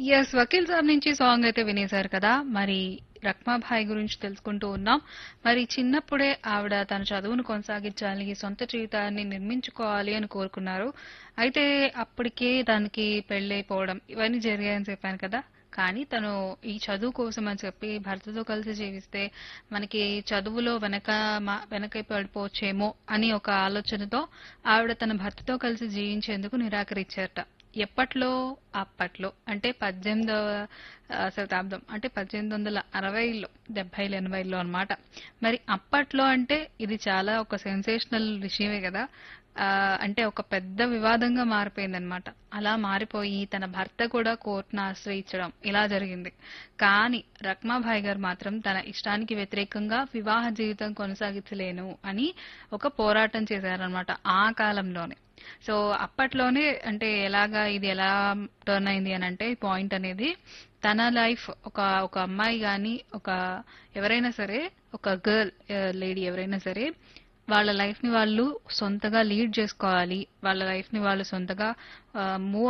Yes 'Vakeel సాబ్' నుంచి song అయితే వినేశారు కదా! మరి రఖ్మాబాయి గురించి తెలుసుకుంటూ ఉన్నాం. మరి చిన్నప్పుడే ఆవిడ తన చదువును కొనసాగించాలి, సొంత జీవితాన్ని నిర్మించుకోవాలి అని కోరుకున్నారు. అయితే అప్పటికే తనకి పెళ్లయిపోవడం ఇవన్నీ జరిగాయని చెప్పాను కదా! కానీ తను ఈ చదువు కోసం అని చెప్పి భర్తతో కలిసి జీవిస్తే మనకి చదువులో వెనక మ వెనక పడిపోవచ్చేమో అని ఒక ఆలోచనతో ఆవిడ తన భర్తతో కలిసి జీవించేందుకు నిరాకరించారట. ఎప్పట్లో? అప్పట్లో. అంటే 18వ ఆహ్, శతాబ్దం. అంటే 1860లో, 70లు, 80లో అన్నమాట. మరి అప్పట్లో అంటే ఇది చాలా ఒక సెన్సేషనల్ విషయమే గదా! ఆహ్, అంటే ఒక పెద్ద వివాదంగా మారిపోయిందన్నమాట. అలా మారిపోయి తన భర్త కూడా కోర్టును ఆశ్రయించడం ఇలా జరిగింది. కానీ రఖ్మాబాయి గారు మాత్రం తన ఇష్టానికి వ్యతిరేకంగా వివాహ జీవితం కొనసాగించలేను అని ఒక పోరాటం చేశారన్నమాట ఆ కాలంలోనే. సో అప్పట్లోనే అంటే ఎలాగా ఇది ఎలా టర్న్ అయింది అనంటే పాయింట్ అనేది తన లైఫ్ ఒక ఒక అమ్మాయి గాని, ఒక ఎవరైనా సరే ఒక గర్ల్ ఆహ్, లేడీ ఎవరైనా సరే వాళ్ళ లైఫ్‌ని వాళ్ళు సొంతగా లీడ్ చేసుకోవాలి. వాళ్ళ లైఫ్‌ని వాళ్ళు సొంతగా ఆహ్, మూవ్